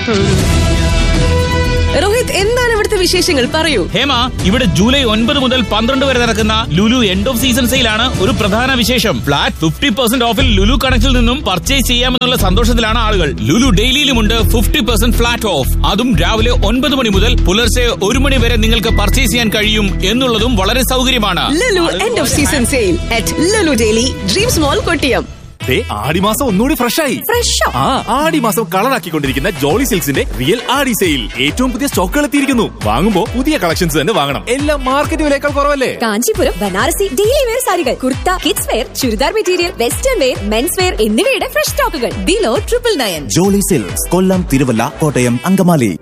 രോഹിത് എന്താണ് ഇവിടുത്തെ വിശേഷങ്ങൾ പറയൂ ഹേമ ഇവിടെ ജൂലൈ ഒൻപത് മുതൽ പന്ത്രണ്ട് വരെ നടക്കുന്ന ലുലു എൻഡ് ഓഫ് സീസൺ സെയിലാണ് ഒരു പ്രധാന വിശേഷം ഫ്ലാറ്റ് ഫിഫ്റ്റി പെർസെന്റ് ഓഫിൽ ലുലു കണക്റ്റിൽ നിന്നും പർച്ചേസ് ചെയ്യാമെന്നുള്ള സന്തോഷത്തിലാണ് ആളുകൾ ലുലു ഡെയിലിയിലുമുണ്ട് ഫിഫ്റ്റി പെർസെന്റ് ഫ്ലാറ്റ് ഓഫ് അതും രാവിലെ ഒൻപത് മണി മുതൽ പുലർച്ചെ ഒരു മണി വരെ നിങ്ങൾക്ക് പർച്ചേസ് ചെയ്യാൻ കഴിയും എന്നുള്ളതും വളരെ സൗകര്യമാണ് Lulu end of season sale at Lulu daily dreams mall Kottiyam ദേ, ആടിമാസം ഒന്നുകൂടി ഫ്രഷ് ആയി ഫ്രഷോ ആ ആടിമാസം കളറാക്കിക്കൊണ്ടിരിക്കുന്ന ജോളി സിൽക്സിന്റെ റിയൽ ആടി സെയിൽ ഏറ്റവും പുതിയ സ്റ്റോക്കുകൾ എത്തിയിരിക്കുന്നു വാങ്ങുമ്പോ പുതിയ കളക്ഷൻസ് തന്നെ വാങ്ങണം എല്ലാം മാർക്കറ്റ് വിലയേക്കാൾ കുറവല്ലേ കാഞ്ചീപുരം ബനാറസി ഡെയിലി വെയർ സാരികൾ kurta kids wear churidar material western wear men's wear എന്നിവയുടെ ഫ്രഷ് സ്റ്റോക്കുകൾ below triple nine Jolly silks Kollam Thiruvalla Kottayam Angamaly